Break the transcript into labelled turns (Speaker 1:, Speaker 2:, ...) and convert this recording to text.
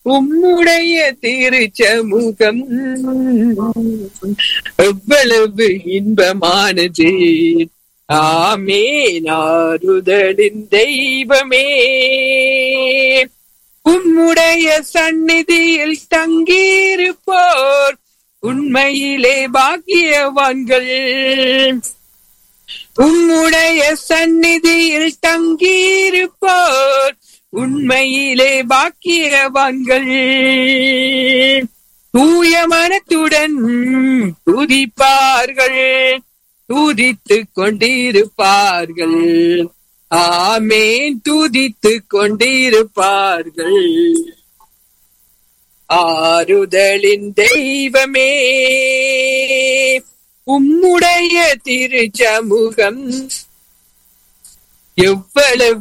Speaker 1: உம்முடைய திருச்சமுகம் எவ்வளவு இன்பமானது ஆமேன் ஆறுதலின் தெய்வமே உம்முடைய சந்நிதியில் தங்கியிருப்போர் உண்மையிலே பாக்கியவான்கள் உம்முடைய சந்நிதியில் தங்கியிருப்போர் உண்மையிலே பாக்கியவான்கள் தூய மனத்துடன் துதிப்பார்கள் துதித்துக் கொண்டிருப்பார்கள் ஆமேன் துதித்துக் கொண்டிருப்பார்கள் ஆறுதலின் தெய்வமே உம்முடைய திருச்சமூகம் எவ்வளவு